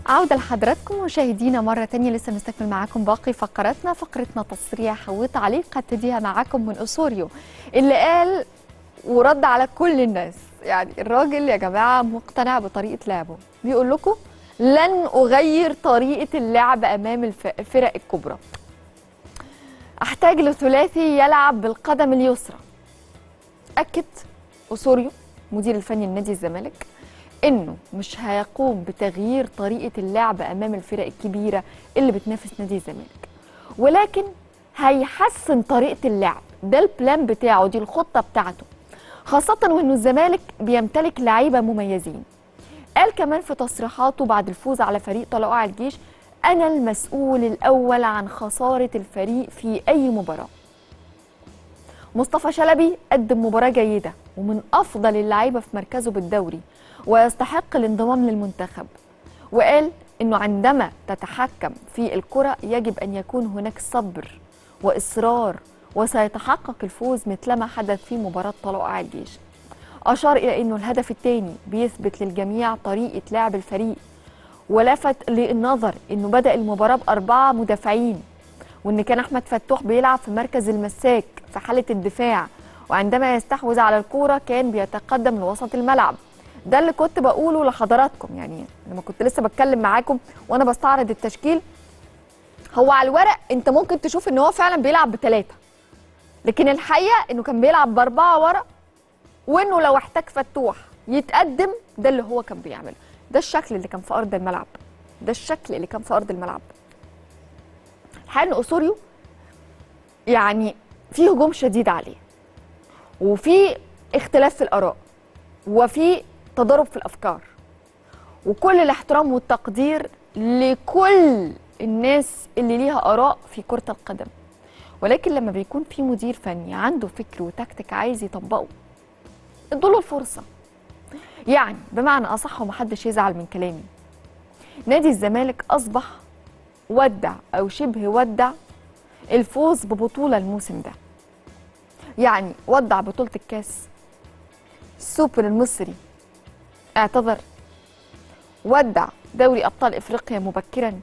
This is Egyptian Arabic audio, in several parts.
عودة لحضراتكم مشاهدينا مرة تانية لسه بنستكمل معاكم باقي فقراتنا فقرتنا تصريح وتعليق هبتديها معاكم من أسوريو اللي قال ورد على كل الناس يعني الراجل يا جماعة مقتنع بطريقة لعبه بيقول لكم لن أغير طريقة اللعب أمام الف- الفرق الكبرى أحتاج لثلاثي يلعب بالقدم اليسرى أكد أسوريو مدير الفني لنادي الزمالك انه مش هيقوم بتغيير طريقه اللعب امام الفرق الكبيره اللي بتنافس نادي الزمالك ولكن هيحسن طريقه اللعب ده البلان بتاعه دي الخطه بتاعته خاصه وانه الزمالك بيمتلك لعيبه مميزين قال كمان في تصريحاته بعد الفوز على فريق طلائع الجيش انا المسؤول الاول عن خساره الفريق في اي مباراه مصطفى شلبي قدم مباراة جيدة ومن أفضل اللعيبة في مركزه بالدوري ويستحق الانضمام للمنتخب وقال إنه عندما تتحكم في الكرة يجب أن يكون هناك صبر وإصرار وسيتحقق الفوز مثلما حدث في مباراة طلائع الجيش أشار إلى أنه الهدف الثاني بيثبت للجميع طريقة لعب الفريق ولفت للنظر أنه بدأ المباراة بأربعة مدافعين وان كان احمد فتوح بيلعب في مركز المساك في حاله الدفاع وعندما يستحوذ على الكوره كان بيتقدم لوسط الملعب ده اللي كنت بقوله لحضراتكم يعني لما كنت لسه بتكلم معاكم وانا بستعرض التشكيل هو على الورق انت ممكن تشوف ان هو فعلا بيلعب بثلاثه لكن الحقيقه انه كان بيلعب باربعه ورا وانه لو احتاج فتوح يتقدم ده اللي هو كان بيعمله ده الشكل اللي كان في ارض الملعب ده الشكل اللي كان في ارض الملعب الحقيقه ان اسوريو يعني في هجوم شديد عليه وفي اختلاف في الاراء وفي تضارب في الافكار وكل الاحترام والتقدير لكل الناس اللي ليها اراء في كره القدم ولكن لما بيكون في مدير فني عنده فكر وتكتيك عايز يطبقه ادوله الفرصه يعني بمعنى اصح ومحدش يزعل من كلامي نادي الزمالك اصبح ودع او شبه ودع الفوز ببطوله الموسم ده يعني ودع بطوله الكاس السوبر المصري اعتذر ودع دوري ابطال افريقيا مبكرا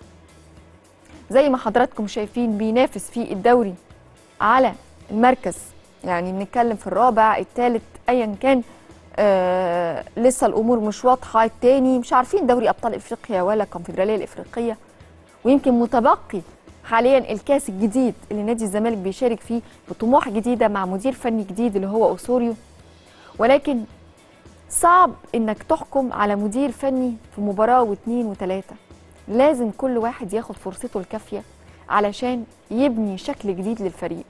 زي ما حضراتكم شايفين بينافس في الدوري على المركز يعني بنتكلم في الرابع الثالث ايا كان آه لسه الامور مش واضحه التاني مش عارفين دوري ابطال افريقيا ولا الكونفدراليه الافريقيه ويمكن متبقي حاليا الكاس الجديد اللي نادي الزمالك بيشارك فيه بطموح جديده مع مدير فني جديد اللي هو اسوريو ولكن صعب انك تحكم على مدير فني في مباراه واثنين وثلاثه لازم كل واحد ياخد فرصته الكافيه علشان يبني شكل جديد للفريق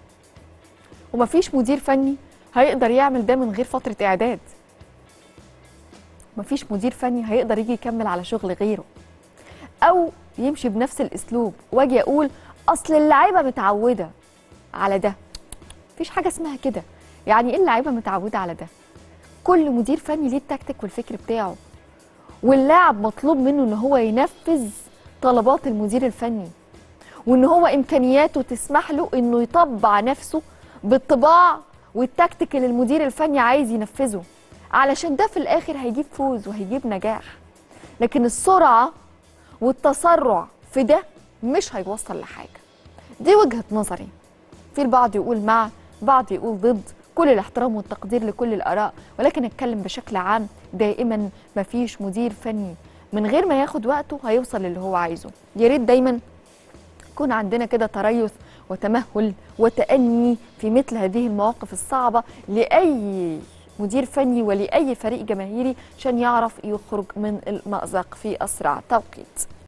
ومفيش مدير فني هيقدر يعمل ده من غير فتره اعداد مفيش مدير فني هيقدر يجي يكمل على شغل غيره او يمشي بنفس الاسلوب واجي اقول اصل اللعيبه متعوده على ده مفيش حاجه اسمها كده يعني ايه اللعيبه متعوده على ده كل مدير فني ليه التكتيك والفكر بتاعه واللاعب مطلوب منه ان هو ينفذ طلبات المدير الفني وان هو امكانياته تسمح له انه يطبع نفسه بالطباع والتكتيك اللي المدير الفني عايز ينفذه علشان ده في الاخر هيجيب فوز وهيجيب نجاح لكن السرعه والتسرع في ده مش هيوصل لحاجه دي وجهه نظري في البعض يقول مع بعض يقول ضد كل الاحترام والتقدير لكل الاراء ولكن اتكلم بشكل عام دائما مفيش مدير فني من غير ما ياخد وقته هيوصل للي هو عايزه يا ريت دايما يكون عندنا كده تريث وتمهل وتأني في مثل هذه المواقف الصعبة لأي مدير فني ولأي فريق جماهيري عشان يعرف يخرج من المأزق في أسرع توقيت